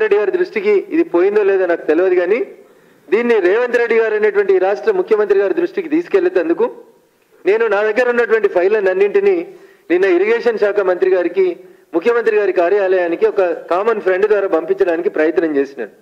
రెడ్డి గారి దృష్టికి ఇది పోయిందో లేదో నాకు తెలియదు కానీ దీన్ని రేవంత్ రెడ్డి గారు అనేటువంటి ఈ రాష్ట్ర ముఖ్యమంత్రి గారి దృష్టికి తీసుకెళ్లేందుకు నేను నా దగ్గర ఉన్నటువంటి ఫైళ్ళని అన్నింటినీ నిన్న ఇరిగేషన్ శాఖ మంత్రి గారికి ముఖ్యమంత్రి గారి కార్యాలయానికి ఒక కామన్ ఫ్రెండ్ ద్వారా పంపించడానికి ప్రయత్నం చేసినాను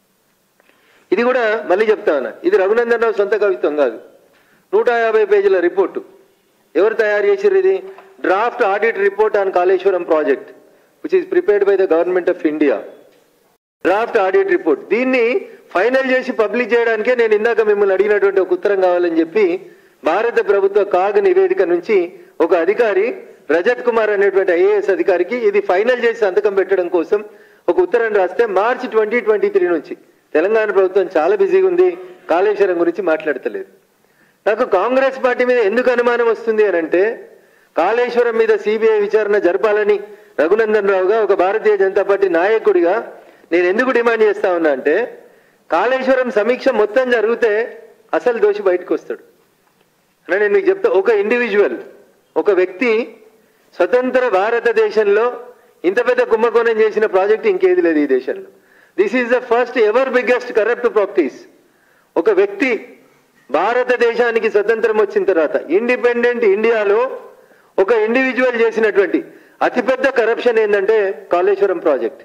ఇది కూడా మళ్ళీ చెప్తా ఉన్నా ఇది రఘునందన్ రావు సొంత కవిత్వం కాదు నూట యాభై పేజీల రిపోర్టు ఎవరు తయారు చేసిర్రు ఇది draft audit report on Kaleshwaram project which is prepared by the government of India draft audit report దీన్ని ఫైనల్ చేసి పబ్లిష్ చేయడానికే నేను ఇందాక మిమ్మల్ని అడిగినటువంటి ఒక ఉత్తరం కావాలని చెప్పి భారత ప్రభుత్వ కాగ్ నివేదిక నుంచి ఒక అధికారి రజత్ కుమార్ అనేటువంటి ఐఏఎస్ అధికారికి ఇది ఫైనల్ చేసి సంతకం పెట్టడం కోసం ఒక ఉత్తరం రాస్తే మార్చి ట్వంటీ ట్వంటీ త్రీ నుంచి తెలంగాణ ప్రభుత్వం చాలా బిజీగా ఉంది కాళేశ్వరం గురించి మాట్లాడతలేదు నాకు కాంగ్రెస్ పార్టీ మీద ఎందుకు అనుమానం వస్తుంది అని అంటే కాళేశ్వరం మీద సిబిఐ విచారణ జరపాలని రఘునందన్ రావుగా ఒక భారతీయ జనతా పార్టీ నాయకుడిగా నేను ఎందుకు డిమాండ్ చేస్తా ఉన్నా అంటే కాళేశ్వరం సమీక్ష మొత్తం జరిగితే అసలు దోషి బయటకు వస్తాడు అని నేను మీకు చెప్తా ఒక ఇండివిజువల్ ఒక వ్యక్తి స్వతంత్ర భారతదేశంలో ఇంత పెద్ద కుంభకోణం చేసిన ప్రాజెక్ట్ ఇంకేది లేదు ఈ దేశంలో this is the first ever biggest corrupt practice ఒక వ్యక్తి భారతదేశానికి స్వతంత్రం వచ్చిన తర్వాత ఇండిపెండెంట్ ఇండియాలో ఒక ఇండివిజువల్ చేసినటువంటి అతిపెద్ద కరప్షన్ ఏంటంటే కాళేశ్వరం ప్రాజెక్ట్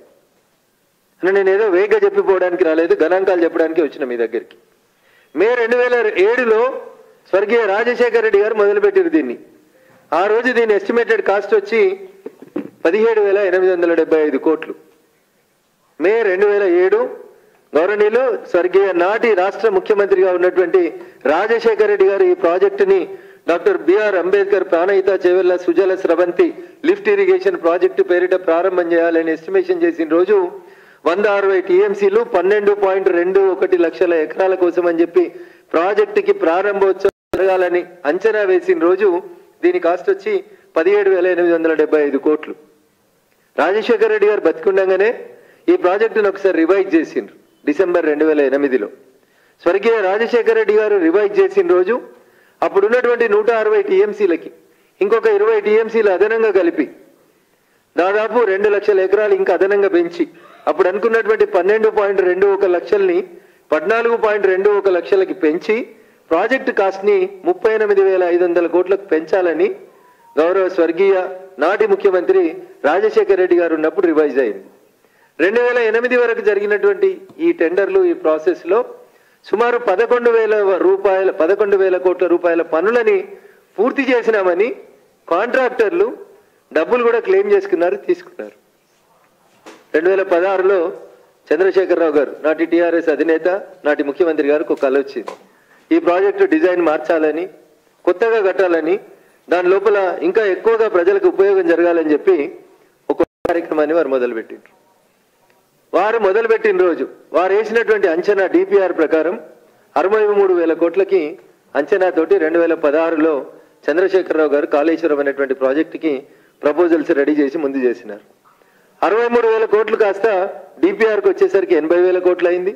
అని నేను ఏదో వేగ చెప్పిపోవడానికి రాలేదు గణాంకాలు చెప్పడానికి వచ్చిన మీ దగ్గరికి మే రెండు వేల ఏడులో స్వర్గీయ రాజశేఖర రెడ్డి గారు మొదలుపెట్టారు దీన్ని ఆ రోజు దీని ఎస్టిమేటెడ్ కాస్ట్ వచ్చి పదిహేడు వేల ఎనిమిది వందల డెబ్బై ఐదు కోట్లు మే రెండు వేల ఏడు గౌరవనీయులు స్వర్గీయ నాటి రాష్ట్ర ముఖ్యమంత్రిగా ఉన్నటువంటి రాజశేఖర రెడ్డి గారు ఈ ప్రాజెక్టుని doctor B R Ambedkar Pranahita Chevella Sujala Sravanthi lift irrigation project పేరిట ప్రారంభం చేయాలని ఎస్టిమేషన్ చేసిన రోజు వంద అరవై టీఎంసీలు పన్నెండు పాయింట్ రెండు ఒకటి లక్షల ఎకరాల కోసం అని చెప్పి ప్రాజెక్టుకి ప్రారంభోత్సవం జరగాలని అంచనా వేసిన రోజు దీని కాస్ట్ వచ్చి పదిహేడు వేల ఎనిమిది వందల డెబ్బై ఐదు కోట్లు రాజశేఖర రెడ్డి గారు బతికుండగానే ఈ ప్రాజెక్టును ఒకసారి రివైజ్ చేసిండ్రు డిసెంబర్ రెండు వేల ఎనిమిదిలో స్వర్గీయ రాజశేఖర రెడ్డి గారు రివైజ్ చేసిన రోజు అప్పుడు ఉన్నటువంటి నూట అరవై టీఎంసీలకి ఇంకొక ఇరవై టీఎంసీలు అదనంగా కలిపి దాదాపు రెండు లక్షల ఎకరాలు ఇంకా అదనంగా పెంచి అప్పుడు అనుకున్నటువంటి పన్నెండు పాయింట్ రెండు ఒక లక్షల్ని పద్నాలుగు పాయింట్ రెండు ఒక లక్షలకి పెంచి ప్రాజెక్టు కాస్ట్ ని ముప్పై ఎనిమిది వేల ఐదు వందల కోట్లకు పెంచాలని గౌరవ స్వర్గీయ నాటి ముఖ్యమంత్రి రాజశేఖర రెడ్డి గారు ఉన్నప్పుడు రివైజ్ అయింది రెండు వేల ఎనిమిది వరకు జరిగినటువంటి ఈ టెండర్లు ఈ ప్రాసెస్ లో సుమారు పదకొండు వేల రూపాయల పదకొండు వేల కోట్ల రూపాయల పనులని పూర్తి చేసినామని కాంట్రాక్టర్లు డబ్బులు కూడా క్లెయిమ్ చేసుకున్నారు తీసుకున్నారు రెండు వేల పదహారులో చంద్రశేఖరరావు గారు నాటి టిఆర్ఎస్ అధినేత నాటి ముఖ్యమంత్రి గారికి ఒక కళ వచ్చింది ఈ ప్రాజెక్టు డిజైన్ మార్చాలని కొత్తగా కట్టాలని దాని లోపల ఇంకా ఎక్కువగా ప్రజలకు ఉపయోగం జరగాలని చెప్పి ఒక కార్యక్రమాన్ని వారు మొదలుపెట్టిండ్రు వారు మొదలుపెట్టిన రోజు వారు వేసినటువంటి అంచనా డిపిఆర్ ప్రకారం అరవై మూడు వేల కోట్లకి అంచనాతోటి రెండు వేల పదహారులో చంద్రశేఖరరావు గారు కాళేశ్వరం అనేటువంటి ప్రాజెక్టుకి ప్రపోజల్స్ రెడీ చేసి ముందు చేసినారు అరవై మూడు వేల కోట్లు కాస్త డిపిఆర్కి వచ్చేసరికి ఎనభై వేల కోట్లు అయింది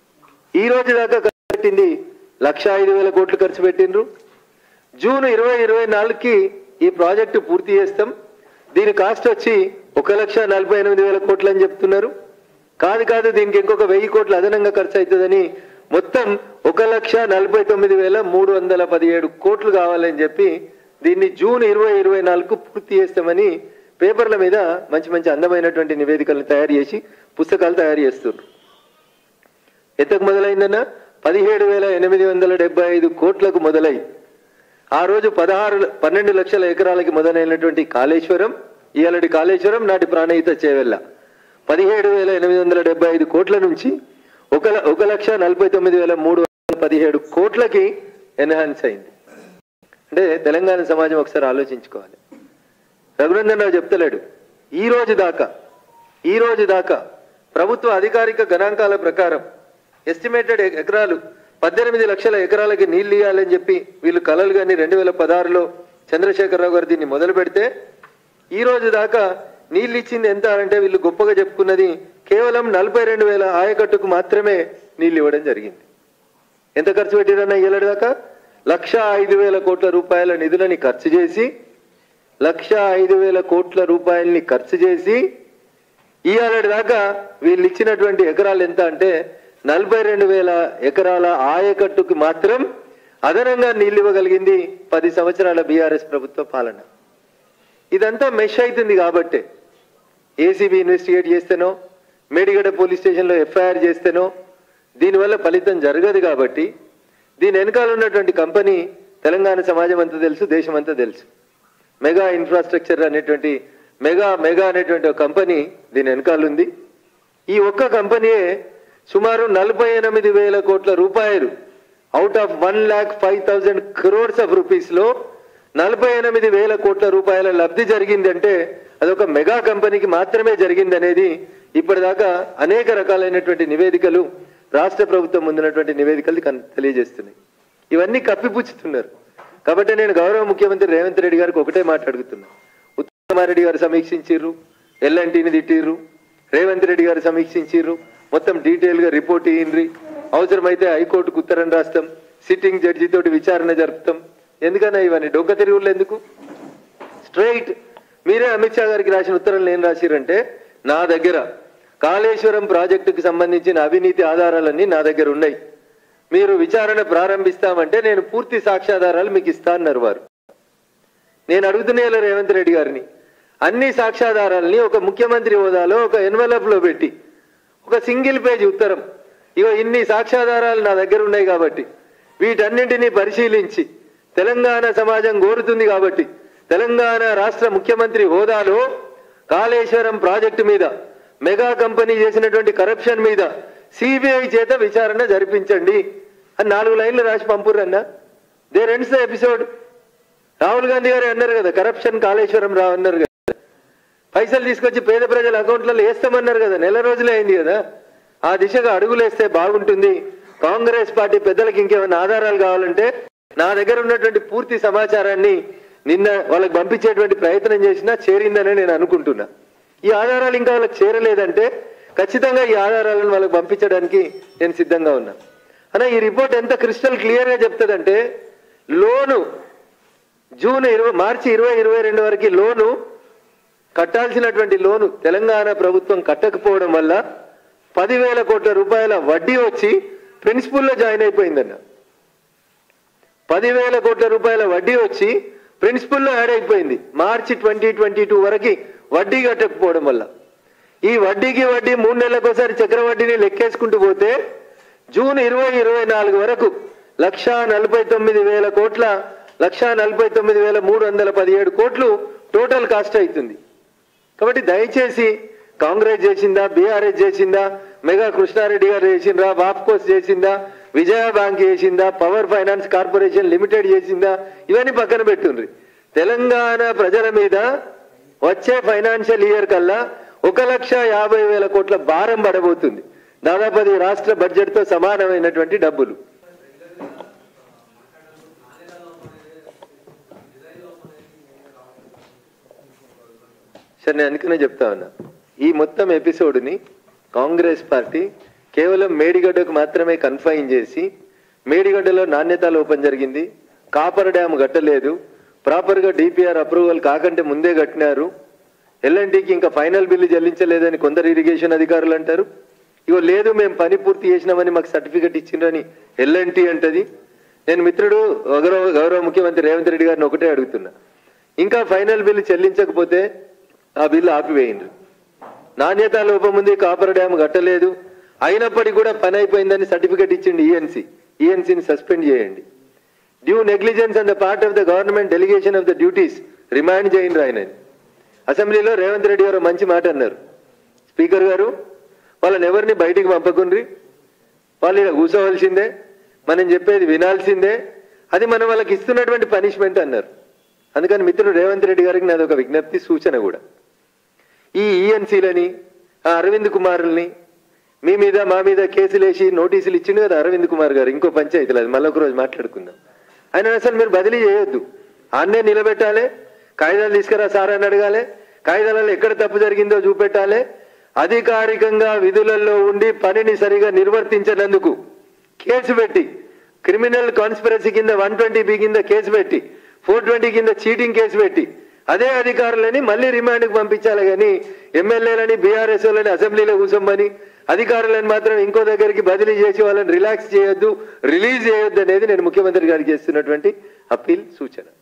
ఈ రోజు దాకా ఖర్చు పెట్టింది లక్ష ఐదు వేల కోట్లు ఖర్చు పెట్టిండ్రు జూన్ ఇరవై ఇరవై నాలుగుకి ఈ ప్రాజెక్టు పూర్తి చేస్తాం దీని కాస్ట్ వచ్చి ఒక లక్ష నలభై ఎనిమిది వేల కోట్లు అని చెప్తున్నారు కాదు కాదు దీనికి ఇంకొక వెయ్యి కోట్లు అదనంగా ఖర్చు అవుతుందని మొత్తం ఒక లక్ష నలభై తొమ్మిది వేల మూడు వందల పదిహేడు కోట్లు కావాలని చెప్పి దీన్ని జూన్ ఇరవై ఇరవై నాలుగు పూర్తి చేస్తామని పేపర్ల మీద మంచి మంచి అందమైనటువంటి నివేదికలను తయారు చేసి పుస్తకాలు తయారు చేస్తున్నారు ఎంతకు మొదలైందన్న పదిహేడు వేల ఎనిమిది వందల డెబ్బై ఐదు కోట్లకు మొదలై ఆ రోజు పదహారు పన్నెండు లక్షల ఎకరాలకి మొదలైనటువంటి కాళేశ్వరం ఇయాలటి కాళేశ్వరం నాటి ప్రాణహిత చేవెళ్ళ పదిహేడు వేల ఎనిమిది వందల డెబ్బై ఐదు కోట్ల నుంచి ఒక ల- ఒక లక్ష నలభై తొమ్మిది వేల మూడు వందల పదిహేడు కోట్లకి ఎన్హాన్స్ అయింది అంటే తెలంగాణ సమాజం ఒకసారి ఆలోచించుకోవాలి రఘునందన్ రావు చెప్తలేడు ఈ రోజు దాకా ఈ రోజు దాకా ప్రభుత్వ అధికారిక గణాంకాల ప్రకారం ఎస్టిమేటెడ్ ఎకరాలు పద్దెనిమిది లక్షల ఎకరాలకి నీళ్లు ఇవ్వాలని చెప్పి వీళ్ళు కలలు కానీ రెండు వేల పదహారులో చంద్రశేఖరరావు గారు దీన్ని మొదలు పెడితే ఈ రోజు దాకా నీళ్ళు ఇచ్చింది ఎంత అంటే వీళ్ళు గొప్పగా చెప్పుకున్నది కేవలం నలభై రెండు వేల ఆయకట్టుకు మాత్రమే నీళ్ళు ఇవ్వడం జరిగింది ఎంత ఖర్చు పెట్టిరన్నా ఏళ్ళ దాకా లక్ష ఐదు వేల కోట్ల రూపాయల నిధులని ఖర్చు చేసి లక్ష ఐదు వేల కోట్ల రూపాయల్ని ఖర్చు చేసి ఇవాళ దాకా వీళ్ళు ఇచ్చినటువంటి ఎకరాలు ఎంత అంటే నలభై రెండు వేల ఎకరాల ఆయకట్టుకు మాత్రం అదనంగా నీళ్ళు ఇవ్వగలిగింది పది సంవత్సరాల బీఆర్ఎస్ ప్రభుత్వ పాలన ఇదంతా మెష్ అవుతుంది కాబట్టే ఏసీబీ ఇన్వెస్టిగేట్ చేస్తేనో మేడిగడ్డ పోలీస్ స్టేషన్లో ఎఫ్ఐఆర్ చేస్తేనో దీనివల్ల ఫలితం జరగదు కాబట్టి దీని వెనకాల ఉన్నటువంటి కంపెనీ తెలంగాణ సమాజం అంతా తెలుసు దేశం అంతా తెలుసు మెగా ఇన్ఫ్రాస్ట్రక్చర్ అనేటువంటి మెగా మెగా అనేటువంటి ఒక కంపెనీ దీని వెనకాల ఉంది ఈ ఒక్క కంపెనీయే సుమారు నలభై ఎనిమిది వేల కోట్ల రూపాయలు out of one lakh five thousand crores of rupees లో నలభై ఎనిమిది వేల కోట్ల రూపాయల లబ్ధి జరిగిందంటే అదొక మెగా కంపెనీకి మాత్రమే జరిగింది అనేది ఇప్పటిదాకా అనేక రకాలైనటువంటి నివేదికలు రాష్ట్ర ప్రభుత్వం ముందున్నటువంటి నివేదికలు కన్- తెలియజేస్తున్నాయి ఇవన్నీ కప్పిపుచ్చుతున్నారు కాబట్టి నేను గౌరవ ముఖ్యమంత్రి రేవంత్ రెడ్డి గారికి ఒకటే మాట అడుగుతున్నా ఉత్తమారెడ్డి గారు సమీక్షించిర్రు ఎల్ఎన్టీని తిట్టిర్రు రేవంత్ రెడ్డి గారు సమీక్షించిర్రు మొత్తం డీటెయిల్ గా రిపోర్ట్ ఇయ్యండ్రి అవసరమైతే హైకోర్టుకు ఉత్తరం రాస్తాం సిట్టింగ్ జడ్జి తోటి విచారణ జరుపుతాం ఎందుకన్నా ఇవన్నీ డొక్క తిరుగుళ్ళు ఎందుకు స్ట్రైట్ మీరే అమిత్ షా గారికి రాసిన ఉత్తరంలో ఏం రాసిరంటే నా దగ్గర కాళేశ్వరం ప్రాజెక్టుకు సంబంధించిన అవినీతి ఆధారాలన్నీ నా దగ్గర ఉన్నాయి మీరు విచారణ ప్రారంభిస్తామంటే నేను పూర్తి సాక్ష్యాధారాలు మీకు ఇస్తా అన్నారు వారు నేను అడుగుతున్నా ఇలా రేవంత్ రెడ్డి గారిని అన్ని సాక్ష్యాధారాలని ఒక ముఖ్యమంత్రి హోదాలో ఒక ఎన్వలప్ లో పెట్టి ఒక సింగిల్ పేజ్ ఉత్తరం ఇగో ఇన్ని సాక్ష్యాధారాలు నా దగ్గర ఉన్నాయి కాబట్టి వీటన్నింటినీ పరిశీలించి తెలంగాణ సమాజం కోరుతుంది కాబట్టి తెలంగాణ రాష్ట్ర ముఖ్యమంత్రి హోదాలో కాళేశ్వరం ప్రాజెక్టు మీద మెగా కంపెనీ చేసినటువంటి కరప్షన్ మీద సిబిఐ చేత విచారణ జరిపించండి అని నాలుగు లైన్లు రాసి పంపురన్నా there ends the episode Rahul Gandhi గారు అన్నారు కదా కరప్షన్ కాళేశ్వరం రా అన్నారు కదా పైసలు తీసుకొచ్చి పేద ప్రజల అకౌంట్లలో వేస్తామన్నారు కదా నెల రోజులే అయింది కదా ఆ దిశగా అడుగులేస్తే బాగుంటుంది కాంగ్రెస్ పార్టీ పెద్దలకు ఇంకేమైనా ఆధారాలు కావాలంటే నా దగ్గర ఉన్నటువంటి పూర్తి సమాచారాన్ని నిన్న వాళ్ళకి పంపించేటువంటి ప్రయత్నం చేసినా చేరిందని నేను అనుకుంటున్నా ఈ ఆధారాలు ఇంకా వాళ్ళకి చేరలేదంటే ఖచ్చితంగా ఈ ఆధారాలను వాళ్ళకి పంపించడానికి నేను సిద్ధంగా ఉన్నా అన్న ఈ రిపోర్ట్ ఎంత క్రిస్టల్ క్లియర్ గా చెప్తుందంటే లోను జూన్ ఇరవై మార్చి ఇరవై ఇరవై రెండు వరకు లోను కట్టాల్సినటువంటి లోను తెలంగాణ ప్రభుత్వం కట్టకపోవడం వల్ల పదివేల కోట్ల రూపాయల వడ్డీ వచ్చి ప్రిన్సిపల్లో జాయిన్ అయిపోయిందన్న పదివేల కోట్ల రూపాయల వడ్డీ వచ్చి ప్రిన్సిపల్లో యాడ్ అయిపోయింది మార్చి ట్వంటీ ట్వంటీ టూ వరకు వడ్డీ కట్టకపోవడం వల్ల ఈ వడ్డీకి వడ్డీ మూడు నెలలకు ఒకసారి చక్రవడ్డీని లెక్కేసుకుంటూ పోతే జూన్ ఇరవై ఇరవై నాలుగు వరకు లక్షా నలభై తొమ్మిది వేల కోట్ల లక్షా నలభై తొమ్మిది వేల మూడు వందల పదిహేడు కోట్లు టోటల్ కాస్ట్ అవుతుంది కాబట్టి దయచేసి కాంగ్రెస్ చేసిందా బీఆర్ఎస్ చేసిందా మెగా కృష్ణారెడ్డి గారు చేసిందా వాప్కోస్ చేసిందా విజయ బ్యాంక్ చేసిందా పవర్ ఫైనాన్స్ కార్పొరేషన్ లిమిటెడ్ చేసిందా ఇవన్నీ పక్కన పెట్టుండ్రి తెలంగాణ ప్రజల మీద వచ్చే ఫైనాన్షియల్ ఇయర్ కల్లా ఒక లక్ష యాభై వేల కోట్ల భారం పడబోతుంది దాదాపు అది రాష్ట్ర బడ్జెట్ తో సమానమైనటువంటి డబ్బులు సరే నేను అందుకనే చెప్తా ఉన్నా ఈ మొత్తం ఎపిసోడ్ని కాంగ్రెస్ పార్టీ కేవలం మేడిగడ్డకు మాత్రమే కన్ఫైన్ చేసి మేడిగడ్డలో నాణ్యత లోపం జరిగింది కాపర్ డ్యామ్ కట్టలేదు ప్రాపర్గా డిపిఆర్ అప్రూవల్ కాకంటే ముందే కట్టినారు ఎల్ఎన్టీకి ఇంకా ఫైనల్ బిల్లు చెల్లించలేదని కొందరు ఇరిగేషన్ అధికారులు అంటారు ఇగో లేదు మేము పని పూర్తి చేసినామని మాకు సర్టిఫికెట్ ఇచ్చిండ్రని ఎల్ఎన్టీ అంటది నేను మిత్రుడు గౌరవ గౌరవ ముఖ్యమంత్రి రేవంత్ రెడ్డి గారిని ఒకటే అడుగుతున్నా ఇంకా ఫైనల్ బిల్లు చెల్లించకపోతే ఆ బిల్లు ఆపివేయండి నాణ్యత లోపం ఉంది కాపర్ డ్యామ్ కట్టలేదు అయినప్పటికీ కూడా పని అయిపోయిందని సర్టిఫికెట్ ఇచ్చింది ఈఎన్సీ ఈఎన్సీని సస్పెండ్ చేయండి due negligence on the part of the government delegation of the duties remind చేయండి ఆయనని అసెంబ్లీలో రేవంత్ రెడ్డి గారు మంచి మాట అన్నారు స్పీకర్ గారు వాళ్ళని ఎవరిని బయటికి పంపకుండ్రి వాళ్ళు ఇక్కడ కూర్చోవలసిందే మనం చెప్పేది వినాల్సిందే అది మనం వాళ్ళకి ఇస్తున్నటువంటి పనిష్మెంట్ అన్నారు అందుకని మిత్రుడు రేవంత్ రెడ్డి గారికి నాది ఒక విజ్ఞప్తి సూచన కూడా ఈ ఈఎన్సీలని ఆ అరవింద్ కుమారుల్ని మీ మీద మా మీద కేసులు వేసి నోటీసులు ఇచ్చిండు కదా అరవింద్ కుమార్ గారు ఇంకో పంచాయతీలు అది మళ్ళీ ఒక రోజు మాట్లాడుకుందాం ఆయన అసలు మీరు బదిలీ చేయొద్దు ఆన్నే నిలబెట్టాలి కాగితాలు తీసుకురా సార్ అని అడగాలి కాగితాలలో ఎక్కడ తప్పు జరిగిందో చూపెట్టాలి అధికారికంగా విధులలో ఉండి పనిని సరిగా నిర్వర్తించనందుకు కేసు పెట్టి క్రిమినల్ కాన్స్పిరసీ కింద వన్ ట్వంటీ బి కింద కేసు పెట్టి ఫోర్ ట్వంటీ కింద చీటింగ్ కేసు పెట్టి అదే అధికారులని మళ్ళీ రిమాండ్కి పంపించాలి కానీ ఎమ్మెల్యేలని బీఆర్ఎస్ వాళ్ళని అసెంబ్లీలో కూసొమ్మని అధికారులను మాత్రం ఇంకో దగ్గరికి బదిలీ చేసి వాళ్ళని రిలాక్స్ చేయొద్దు రిలీజ్ చేయొద్దు అనేది నేను ముఖ్యమంత్రి గారికి చేస్తున్నటువంటి అప్పీల్ సూచన